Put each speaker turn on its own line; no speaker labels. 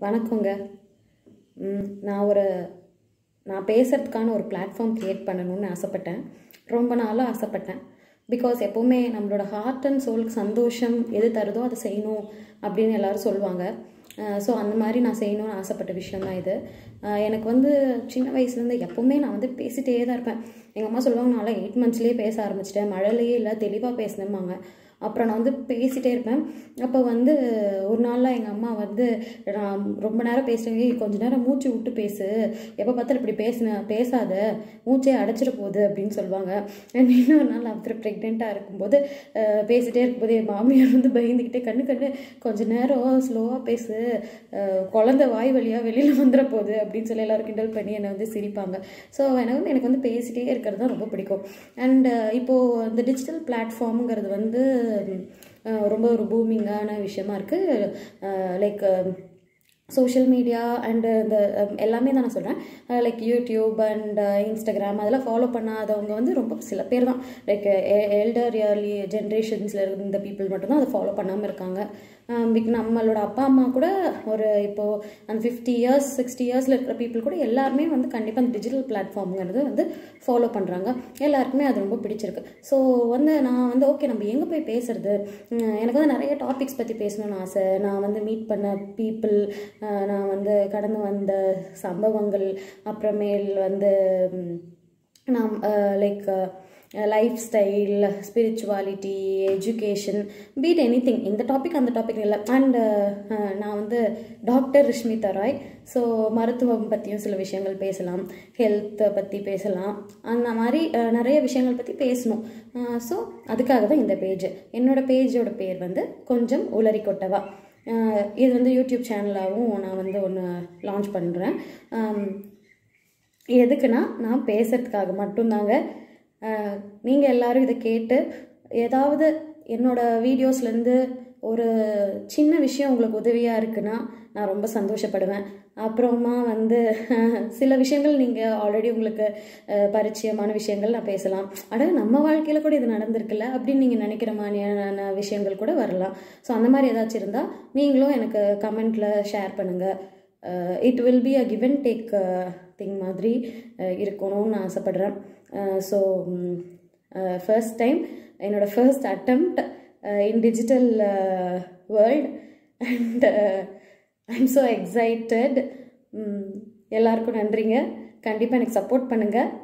வணக்கங்க ம், நான் ஒரு நான் பேசுகிறதுக்கான ஒரு பிளாட்ஃபார்ம் க்ரியேட் பண்ணணும்னு ஆசைப்பட்டேன் ரொம்ப நாளாக ஆசைப்பட்டேன் பிகாஸ் எப்போவுமே நம்மளோட ஹார்ட் அண்ட் சோலுக்கு சந்தோஷம் எது தருதோ அதை செய்யணும் அப்படின்னு எல்லாரும் சொல்லுவாங்க ஸோ அந்த மாதிரி நான் செய்யணும்னு ஆசைப்பட்ட விஷயம் தான் இது அஹ் எனக்கு வந்து சின்ன வயசுலேருந்து எப்போவுமே நான் வந்து பேசிட்டே தான் இருப்பேன் எங்கள் அம்மா சொல்லுவாங்க நான்லாம் எயிட் மந்த்ஸ்லேயே பேச ஆரம்பிச்சிட்டேன் மழையிலேயே இல்லை தெளிவாக பேசினேம்பாங்க அப்புறம் நான் வந்து பேசிட்டே இருப்பேன் அப்போ வந்து ஒரு நாளில் எங்கள் அம்மா வந்து நான் ரொம்ப நேரம் பேசுகிறேன் கொஞ்ச நேரம் மூச்சு விட்டு பேசு எப்போ பார்த்தாலும் இப்படி பேசின பேசாத மூச்சே அடைச்சிட போகுது அப்படின்னு சொல்லுவாங்க And இன்னொரு நாள் அப்புறம் ப்ரெக்னெண்ட்டாக இருக்கும்போது அஹ், பேசிட்டே இருக்கும்போது என் மாமியார் வந்து பயந்துக்கிட்டே கண்ணு கண்ணு கொஞ்ச நேரம் ஸ்லோவாக பேசு அஹ், குழந்தை வாய் வழியாக வெளியில் வந்துட போகுது அப்படின்னு சொல்லி எல்லாரும் கிண்டல் பண்ணி என்னை வந்து சிரிப்பாங்க ஸோ எனக்கு வந்து எனக்கு வந்து பேசிட்டே இருக்கிறது தான் ரொம்ப பிடிக்கும் அண்ட் இப்போது இந்த டிஜிட்டல் பிளாட்ஃபார்முங்கிறது வந்து அஹ், ரொம்ப ஒரு பூமிங்கான விஷயமா இருக்குது லைக் சோஷியல் மீடியா அண்டு இந்த அஹ், எல்லாமே தான் நான் சொல்கிறேன் லைக் யூடியூப் அண்ட் இன்ஸ்டாகிராம் அதெல்லாம் ஃபாலோ பண்ணாதவங்க வந்து ரொம்ப சில பேர் தான் லைக் எல்டர் இயர்லி ஜென்ரேஷன்ஸில் இருந்த பீப்புள் மட்டும்தான் அதை ஃபாலோ பண்ணாமல் இருக்காங்க பிக் நம்மளோட அப்பா அம்மா கூட ஒரு இப்போது அந்த ஃபிஃப்டி இயர்ஸ் சிக்ஸ்டி இயர்ஸில் இருக்கிற பீப்புள் கூட எல்லாருமே வந்து கண்டிப்பாக அந்த டிஜிட்டல் பிளாட்ஃபார்ம்ங்கிறது வந்து ஃபாலோ பண்ணுறாங்க எல்லாருக்குமே அது ரொம்ப பிடிச்சிருக்கு ஸோ வந்து நான் வந்து ஓகே நம்ம எங்கே போய் பேசுறது உம், எனக்கு வந்து நிறைய டாபிக்ஸ் பற்றி பேசணும்னு ஆசை நான் வந்து மீட் பண்ண பீப்புள் நான் வந்து கடந்து வந்த சம்பவங்கள் அப்புறமேல் வந்து உம், நாம் like lifestyle spirituality education be it anything இந்த டாபிக் அந்த டாபிக் இல்லை அண்ட் நான் வந்து டாக்டர் ரிஷ்மிதா ராய் ஸோ மருத்துவம் பற்றியும் சில விஷயங்கள் பேசலாம் ஹெல்த்தை பற்றி பேசலாம் அந்த மாதிரி அஹ், நிறைய விஷயங்கள் பற்றி பேசணும் ஸோ அதுக்காக தான் இந்த பேஜ் என்னோட பேஜோட பேர் வந்து கொஞ்சம் உளறி கொட்டவா அஹ், இது வந்து யூடியூப் சேனலாகவும் நான் வந்து ஒன்று லான்ச் பண்ணுறேன் எதுக்குன்னா நான் பேசுறதுக்காக மட்டும்தாங்க நீங்கள் எல்லாரும் இதை கேட்டு ஏதாவது என்னோட வீடியோஸ்லேருந்து ஒரு சின்ன விஷயம் உங்களுக்கு உதவியாக இருக்குன்னா நான் ரொம்ப சந்தோஷப்படுவேன் அப்புறமா வந்து சில விஷயங்கள் நீங்கள் ஆல்ரெடி உங்களுக்கு அஹ், பரிச்சயமான விஷயங்கள் நான் பேசலாம் அட நம்ம வாழ்க்கையில் கூட இது நடந்திருக்குல்ல அப்படின்னு நீங்கள் நினைக்கிற மாதிரியான விஷயங்கள் கூட வரலாம் ஸோ அந்த மாதிரி ஏதாச்சும் இருந்தால் நீங்களும் எனக்கு கமெண்ட்டில் ஷேர் பண்ணுங்கள் it will be a give and take thing மாதிரி அஹ், இருக்கணும்னு நான் ஆசைப்படுறேன் ஸோ ஃபர்ஸ்ட் டைம் என்னோட first attempt in digital world and I'm so excited எல்லாருக்கும் நன்றிங்க கண்டிப்பாக எனக்கு சப்போர்ட் பண்ணுங்கள்